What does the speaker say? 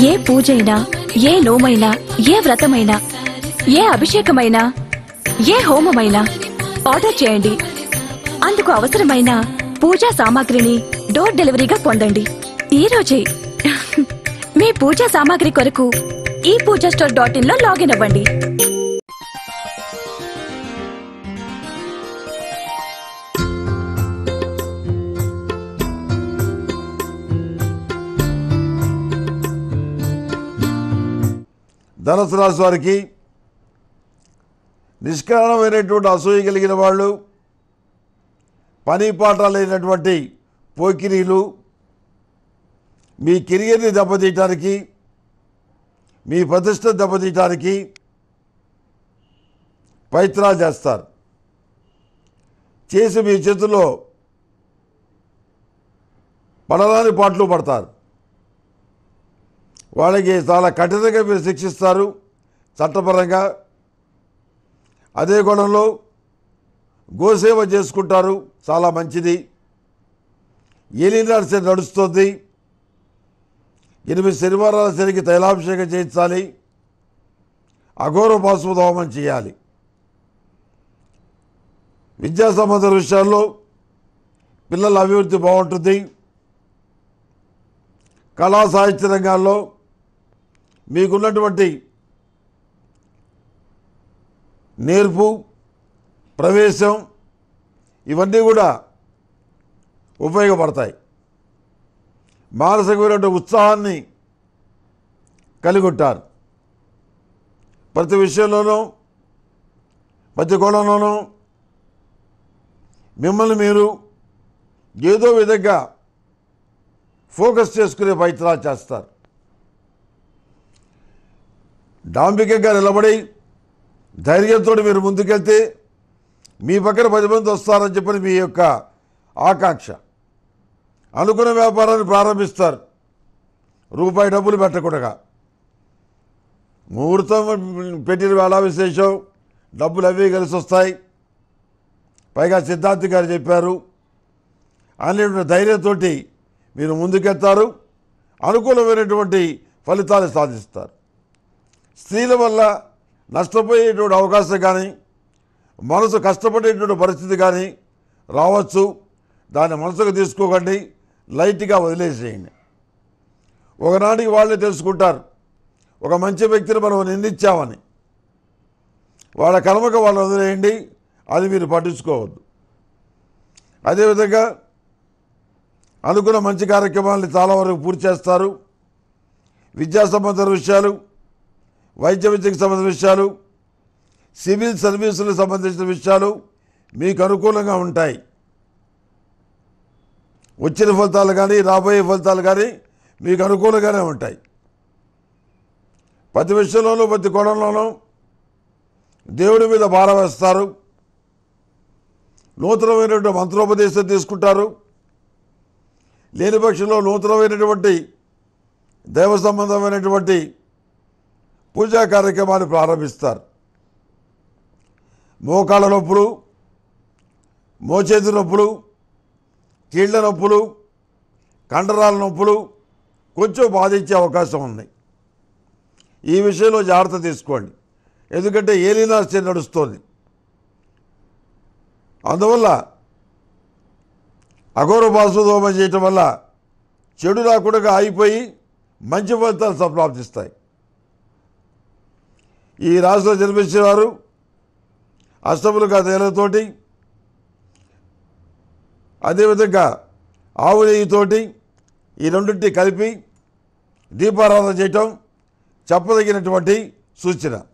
ఏ పూజైనా ఏ నోమైనా ఏ వ్రతమైనా ఏ అభిషేకమైనా ఏ హోమమైనా ఆర్డర్ చేయండి అందుకు అవసరమైన పూజా సామాగ్రిని డోర్ డెలివరీగా పొందండి ఈ రోజే మీ పూజా సామాగ్రి కొరకు ఈ పూజా స్టోర్ డాట్ ఇన్ లో లాగిన్ అవ్వండి ధనుసు రాశి వారికి నిష్కారణమైనటువంటి అసూయ కలిగిన వాళ్ళు పని పాట లేనటువంటి పోకిరీలు మీ కెరియర్ని దెబ్బతీయటానికి మీ ప్రతిష్ట దెబ్బతీయటానికి ప్రయత్నాలు చేస్తారు చేసి మీ చేతుల్లో పడరాని పాటలు పడతారు వాళ్ళకి చాలా కఠినంగా మీరు శిక్షిస్తారు చట్టపరంగా అదే గొడవలో గోసేవ చేసుకుంటారు చాలా మంచిది ఏలినాడు శని నడుస్తుంది ఎనిమిది శనివారాల శనికి తైలాభిషేకం చేయించాలి అఘోర పాశుపత హోమం చేయాలి విద్యా సంబంధ విషయాల్లో పిల్లల అభివృద్ధి బాగుంటుంది కళా సాహిత్య రంగాల్లో మీకున్నటువంటి నేర్పు ప్రవేశం ఇవన్నీ కూడా ఉపయోగపడతాయి మానసికమైనటువంటి ఉత్సాహాన్ని కలిగి ఉంటారు ప్రతి విషయంలోనూ ప్రతి కోణంలోనూ మిమ్మల్ని మీరు ఏదో విధంగా ఫోకస్ చేసుకునే ప్రయత్నాలు చేస్తారు డాంబికంగా నిలబడి ధైర్యంతో మీరు ముందుకెళ్తే మీ పక్కన పది మంది వస్తారని చెప్పని మీ యొక్క ఆకాంక్ష అనుకున్న వ్యాపారాన్ని ప్రారంభిస్తారు రూపాయి డబ్బులు పెట్టకుండా ముహూర్తం పెట్టిన వేళ విశేషం డబ్బులు అవి కలిసి వస్తాయి పైగా సిద్ధార్థి గారు చెప్పారు అనేటువంటి ధైర్యంతో మీరు ముందుకెళ్తారు అనుకూలమైనటువంటి ఫలితాలు సాధిస్తారు స్త్రీల వల్ల నష్టపోయేటువంటి అవకాశం కానీ మనసు కష్టపడేటువంటి పరిస్థితి కానీ రావచ్చు దాన్ని మనసుకు తీసుకోకండి లైట్గా వదిలేసేయండి ఒకనాటికి వాళ్ళే తెలుసుకుంటారు ఒక మంచి వ్యక్తిని మనం నిందించామని వాళ్ళ కర్మకు వాళ్ళు వదిలేయండి అది మీరు పట్టించుకోవద్దు అదేవిధంగా అనుకున్న మంచి కార్యక్రమాలను చాలా వరకు పూర్తి చేస్తారు విద్యా సంబంధ విషయాలు వైద్య విద్యకు సంబంధించిన విషయాలు సివిల్ సర్వీసులకు సంబంధించిన విషయాలు మీకు అనుకూలంగా ఉంటాయి వచ్చిన ఫలితాలు కానీ రాబోయే ఫలితాలు కానీ మీకు అనుకూలంగానే ఉంటాయి ప్రతి విషయంలోనూ ప్రతి కోణంలోనూ దేవుడి మీద భారం వేస్తారు నూతనమైనటువంటి మంత్రోపదేశం తీసుకుంటారు లేని పక్షంలో నూతనమైనటువంటి దైవ సంబంధమైనటువంటి పూజా కార్యక్రమాన్ని ప్రారంభిస్తారు మోకాళ్ళ నొప్పులు మోచేతి నొప్పులు కీళ్ల నొప్పులు కండరాల నొప్పులు కొంచెం బాధించే అవకాశం ఉంది ఈ విషయంలో జాగ్రత్త తీసుకోండి ఎందుకంటే ఏలినాశ నడుస్తోంది అందువల్ల అఘోర బాసుదోమం చేయటం వల్ల చెడు రాకుండా ఆగిపోయి మంచి ఫలితాలు సంప్రాప్తిస్తాయి ఈ రాశిలో జన్మించేవారు అష్టములుగా తేలతోటి అదేవిధంగా ఆవు నెయ్యితోటి ఈ రెండింటి కలిపి దీపారాధన చేయటం చెప్పదగినటువంటి సూచన